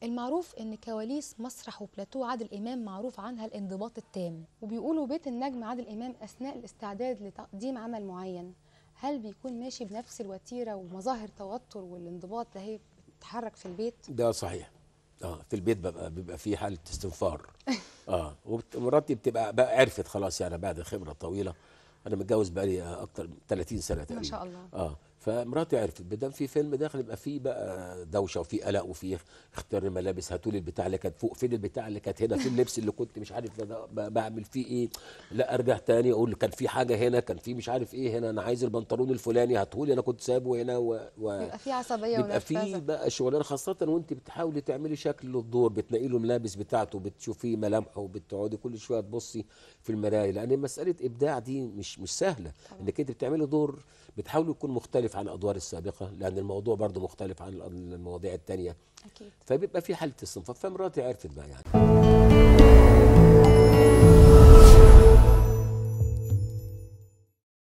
المعروف ان كواليس مسرح وبلاتو عادل امام معروف عنها الانضباط التام وبيقولوا بيت النجم عادل امام اثناء الاستعداد لتقديم عمل معين هل بيكون ماشي بنفس الوتيره ومظاهر توتر والانضباط ده هي بتتحرك في البيت ده صحيح اه في البيت ببقى بيبقى في حاله استنفار اه وبت- ومراتي بتبقى بقى عرفت خلاص يعني بعد خبره طويله انا متجوز بقالي اكتر من 30 سنه تقريبا ما شاء الله اه فمراتي عرفت بدل في فيلم داخل يبقى فيه بقى دوشه وفي قلق وفي اختيار الملابس هاتوا لي البتاع اللي كانت فوق فين البتاع اللي كانت هنا فين اللبس اللي كنت مش عارف ده ب- بعمل فيه ايه لا ارجع تاني اقول كان في حاجه هنا كان في مش عارف ايه هنا انا عايز البنطلون الفلاني هاتهولي انا كنت سايبه هنا و... و... بيبقى في عصبيه بيبقى في ونرفزه بقى شغلانه خاصه وانت بتحاولي تعملي شكل للدور بتنقي له الملابس بتاعته بتشوفي ملامحه وبتقعدي كل شويه تبصي في المرايه لان مساله ابداع دي مش مش سهله طبعا. انك انت بتعملي دور بتحاولي يكون مختلف عن الادوار السابقه لان الموضوع برضه مختلف عن المواضيع التانية اكيد فبيبقى في حاله استنفار فمراتي عرفت بقى يعني